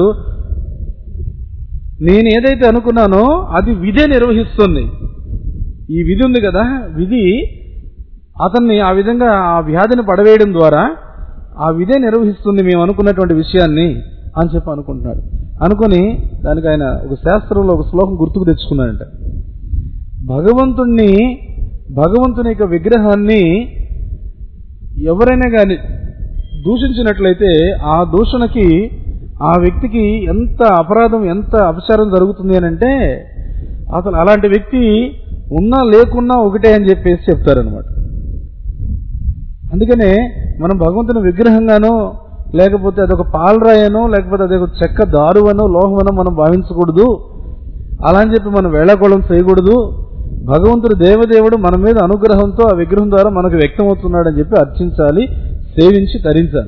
A: నేను ఏదైతే అనుకున్నానో అది విధే నిర్వహిస్తుంది ఈ విధి ఉంది కదా విధి అతన్ని ఆ విధంగా ఆ వ్యాధిని పడవేయడం ద్వారా ఆ విధే నిర్వహిస్తుంది మేము అనుకున్నటువంటి విషయాన్ని అని చెప్పి అనుకుంటున్నాడు అనుకుని దానికి ఆయన ఒక శాస్త్రంలో ఒక శ్లోకం గుర్తుకు తెచ్చుకున్నాడంట భగవంతుణ్ణి భగవంతుని యొక్క విగ్రహాన్ని ఎవరైనా కానీ దూషించినట్లయితే ఆ దూషణకి ఆ వ్యక్తికి ఎంత అపరాధం ఎంత అపచారం జరుగుతుంది అని అంటే అసలు అలాంటి వ్యక్తి ఉన్నా లేకున్నా ఒకటే అని చెప్పేసి చెప్తారనమాట అందుకనే మనం భగవంతుని విగ్రహంగానో లేకపోతే అదొక పాలరాయనో లేకపోతే అదొక చెక్క దారువనో లోహమనో మనం భావించకూడదు అలా అని చెప్పి మనం వేళకోళం చేయకూడదు భగవంతుడు దేవదేవుడు మన మీద అనుగ్రహంతో ఆ విగ్రహం ద్వారా మనకు వ్యక్తమవుతున్నాడని చెప్పి అర్చించాలి సేవించి తరించాలి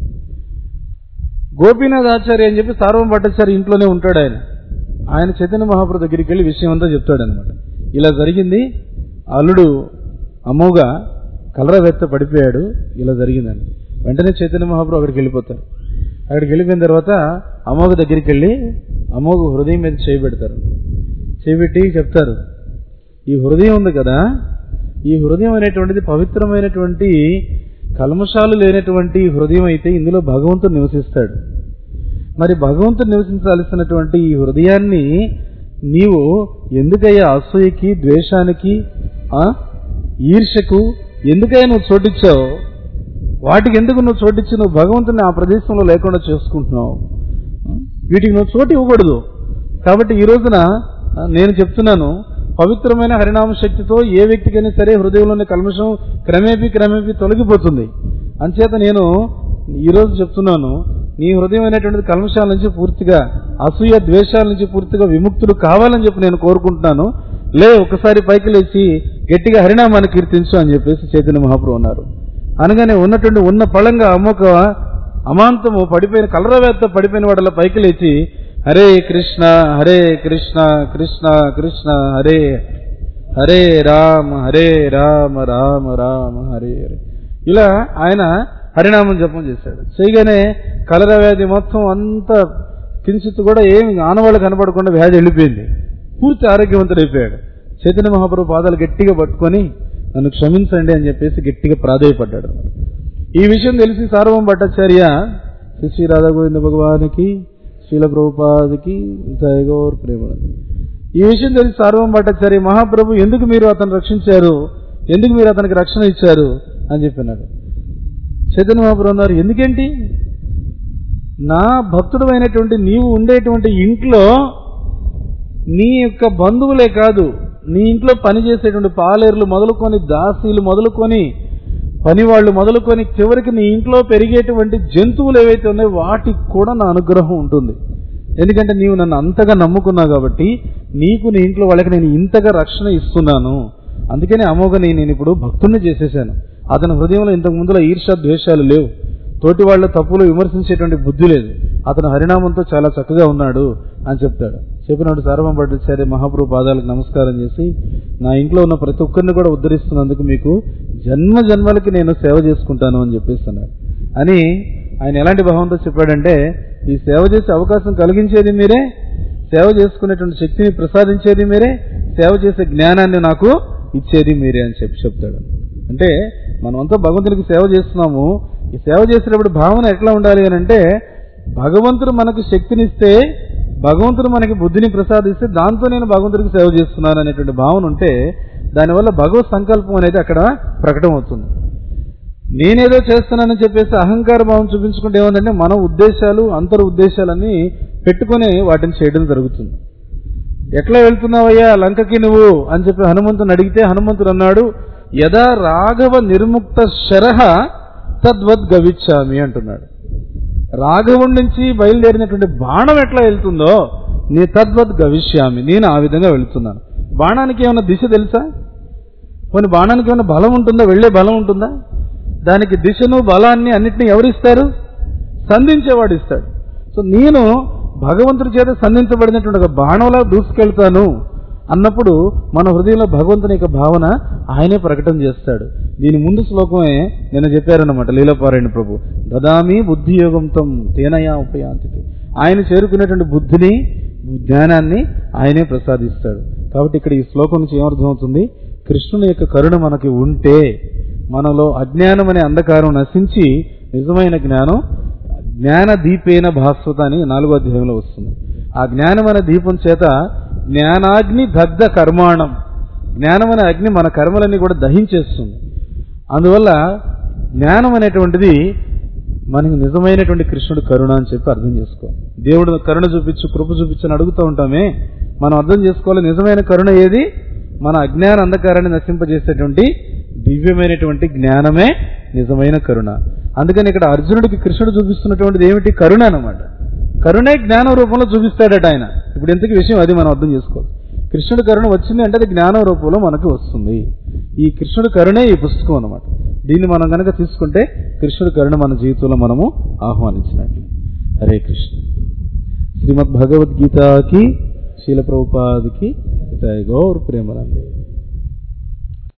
A: గోపీనాథ్ ఆచార్య అని చెప్పి సార్వం భట్టాచార్య ఇంట్లోనే ఉంటాడు ఆయన ఆయన చైతన్య మహాప్రభు దగ్గరికి వెళ్ళి విషయం అంతా చెప్తాడనమాట ఇలా జరిగింది అల్లుడు అమ్మోగా కలరవెత్త పడిపోయాడు ఇలా జరిగిందని వెంటనే చైతన్య మహాప్రభు అక్కడికి వెళ్ళిపోతారు అక్కడికి వెళ్ళిపోయిన తర్వాత అమ్మోగ దగ్గరికి వెళ్ళి అమ్మోగ హృదయం మీద చేయబెడతారు చేపెట్టి చెప్తారు ఈ హృదయం ఉంది కదా ఈ హృదయం అనేటువంటిది పవిత్రమైనటువంటి కల్మషాలు లేనటువంటి హృదయం అయితే ఇందులో భగవంతుడు నివసిస్తాడు మరి భగవంతుడు నివసించాల్సినటువంటి ఈ హృదయాన్ని నీవు ఎందుకయ్యా అసూయకి ద్వేషానికి ఆ ఈర్షకు ఎందుకయ్యా నువ్వు చోటిచ్చావు వాటికి ఎందుకు నువ్వు చోటిచ్చి నువ్వు భగవంతుని ఆ ప్రదేశంలో లేకుండా చేసుకుంటున్నావు వీటికి నువ్వు చోటు ఇవ్వకూడదు కాబట్టి ఈ రోజున ఆ, నేను చెప్తున్నాను పవిత్రమైన హరినామ శక్తితో ఏ వ్యక్తికైనా సరే హృదయంలోని కల్మషం క్రమేపీ క్రమేపీ తొలగిపోతుంది అంచేత నేను ఈరోజు చెప్తున్నాను నీ హృదయం అనేటువంటిది కల్మషాల నుంచి పూర్తిగా అసూయ ద్వేషాల నుంచి పూర్తిగా విముక్తుడు కావాలని చెప్పి నేను కోరుకుంటున్నాను లే ఒకసారి పైకి లేచి గట్టిగా హరినామాన్ని కీర్తించు అని చెప్పేసి చైతన్య మహాప్రభు ఉన్నారు అనగానే ఉన్నటువంటి ఉన్న పళంగా అమ్మొక అమాంతము పడిపోయిన కలరవేత్త పడిపోయిన వాడల పైకి లేచి హరే కృష్ణ హరే కృష్ణ కృష్ణ కృష్ణ హరే హరే రామ హరే రామ రామ రామ హరే హరే ఇలా ఆయన హరినామం జపం చేశాడు చేయగానే కలర వ్యాధి మొత్తం అంతా కించిత్ కూడా ఏమి ఆనవాళ్ళు కనపడకుండా వ్యాధి వెళ్ళిపోయింది పూర్తి ఆరోగ్యవంతుడైపోయాడు చైతన్య మహాప్రభు పాదాలు గట్టిగా పట్టుకొని నన్ను క్షమించండి అని చెప్పేసి గట్టిగా ప్రాధేయపడ్డాడు ఈ విషయం తెలిసి సార్వం భట్టాచార్య శ్రీ శ్రీ రాధా గోవింద భగవానికి శ్రీల ప్రభుపాదికి జయగౌర్ ప్రేమనంది ఈ విషయం తెలిసి సార్వం భట్టాచార్య మహాప్రభు ఎందుకు మీరు అతను రక్షించారు ఎందుకు మీరు అతనికి రక్షణ ఇచ్చారు అని చెప్పినాడు చైతన్య మహాప్రభు అన్నారు ఎందుకేంటి నా భక్తుడు అయినటువంటి నీవు ఉండేటువంటి ఇంట్లో నీ యొక్క బంధువులే కాదు నీ ఇంట్లో పనిచేసేటువంటి పాలేరులు మొదలుకొని దాసీలు మొదలుకొని పనివాళ్ళు మొదలుకొని చివరికి నీ ఇంట్లో పెరిగేటువంటి జంతువులు ఏవైతే ఉన్నాయో వాటికి కూడా నా అనుగ్రహం ఉంటుంది ఎందుకంటే నీవు నన్ను అంతగా నమ్ముకున్నావు కాబట్టి నీకు నీ ఇంట్లో వాళ్ళకి నేను ఇంతగా రక్షణ ఇస్తున్నాను అందుకని అమోఘని నేను ఇప్పుడు భక్తుణ్ణి చేసేసాను అతని హృదయంలో ఇంతకు ముందులో ఈర్ష ద్వేషాలు లేవు తోటి వాళ్ళ తప్పులు విమర్శించేటువంటి బుద్ధి లేదు అతను హరినామంతో చాలా చక్కగా ఉన్నాడు అని చెప్తాడు చెప్పినప్పుడు సార్వం భట్టాచార్య మహాప్రభు పాదాలకు నమస్కారం చేసి నా ఇంట్లో ఉన్న ప్రతి ఒక్కరిని కూడా ఉద్ధరిస్తున్నందుకు మీకు జన్మ జన్మలకి నేను సేవ చేసుకుంటాను అని చెప్పేస్తున్నాడు అని ఆయన ఎలాంటి భావంతో చెప్పాడంటే ఈ సేవ చేసే అవకాశం కలిగించేది మీరే సేవ చేసుకునేటువంటి శక్తిని ప్రసాదించేది మీరే సేవ చేసే జ్ఞానాన్ని నాకు ఇచ్చేది మీరే అని చెప్పి చెప్తాడు అంటే మనమంతా భగవంతునికి సేవ చేస్తున్నాము ఈ సేవ చేసేటప్పుడు భావన ఎట్లా ఉండాలి అని అంటే భగవంతుడు మనకు శక్తినిస్తే భగవంతుడు మనకి బుద్ధిని ప్రసాదిస్తే దాంతో నేను భగవంతుడికి సేవ చేస్తున్నాను అనేటువంటి భావన ఉంటే దానివల్ల భగవత్ సంకల్పం అనేది అక్కడ ప్రకటన అవుతుంది నేనేదో చేస్తున్నానని చెప్పేసి అహంకార భావం చూపించుకుంటే ఏముందంటే మన ఉద్దేశాలు అంతర్ ఉద్దేశాలన్నీ పెట్టుకొని వాటిని చేయడం జరుగుతుంది ఎట్లా వెళ్తున్నావయ్యా లంకకి నువ్వు అని చెప్పి హనుమంతుని అడిగితే హనుమంతుడు అన్నాడు యదా రాఘవ నిర్ముక్త శరహ తద్వద్ గవిచ్చామి అంటున్నాడు రాఘవుడి నుంచి బయలుదేరినటువంటి బాణం ఎట్లా వెళ్తుందో నీ తద్వద్ గవిష్యామి నేను ఆ విధంగా వెళ్తున్నాను బాణానికి ఏమైనా దిశ తెలుసా కొన్ని బాణానికి ఏమైనా బలం ఉంటుందా వెళ్ళే బలం ఉంటుందా దానికి దిశను బలాన్ని అన్నిటిని ఎవరిస్తారు సంధించేవాడు ఇస్తాడు సో నేను భగవంతుడి చేత సంధించబడినటువంటి ఒక బాణంలా దూసుకెళ్తాను అన్నప్పుడు మన హృదయంలో భగవంతుని యొక్క భావన ఆయనే ప్రకటన చేస్తాడు దీని ముందు శ్లోకమే నేను చెప్పారన్నమాట లీలపారాయణ ప్రభు దదామి బుద్ధి యోగంతం తేనయా ఉపయాంతి ఆయన చేరుకునేటువంటి బుద్ధిని జ్ఞానాన్ని ఆయనే ప్రసాదిస్తాడు కాబట్టి ఇక్కడ ఈ శ్లోకం నుంచి ఏమర్థమవుతుంది కృష్ణుని యొక్క కరుణ మనకి ఉంటే మనలో అజ్ఞానం అనే అంధకారం నశించి నిజమైన జ్ఞానం జ్ఞాన దీపేన భాస్వత అని నాలుగో అధ్యాయంలో వస్తుంది ఆ జ్ఞానం అనే దీపం చేత జ్ఞానాగ్ని దగ్ధ కర్మాణం జ్ఞానం అనే అగ్ని మన కర్మలన్నీ కూడా దహించేస్తుంది అందువల్ల జ్ఞానం అనేటువంటిది మనకి నిజమైనటువంటి కృష్ణుడు కరుణ అని చెప్పి అర్థం చేసుకోవాలి దేవుడు కరుణ చూపించు కృప చూపించని అడుగుతూ ఉంటామే మనం అర్థం చేసుకోవాలి నిజమైన కరుణ ఏది మన అజ్ఞాన అంధకారాన్ని నశింపజేసేటువంటి దివ్యమైనటువంటి జ్ఞానమే నిజమైన కరుణ అందుకని ఇక్కడ అర్జునుడికి కృష్ణుడు చూపిస్తున్నటువంటిది ఏమిటి కరుణ అన్నమాట కరుణే జ్ఞానం రూపంలో చూపిస్తాడట ఆయన ఇప్పుడు ఎంతకి విషయం అది మనం అర్థం చేసుకోవాలి కృష్ణుడి కరుణ వచ్చింది అంటే అది జ్ఞానం రూపంలో మనకు వస్తుంది ఈ కృష్ణుడి కరుణే ఈ పుస్తకం అన్నమాట దీన్ని మనం కనుక తీసుకుంటే కృష్ణుడి కరుణ మన జీవితంలో మనము ఆహ్వానించినట్లు హరే కృష్ణ శ్రీమద్ భగవద్గీతకి శీల ప్రభుపాదికి గౌర్ ప్రేమనండి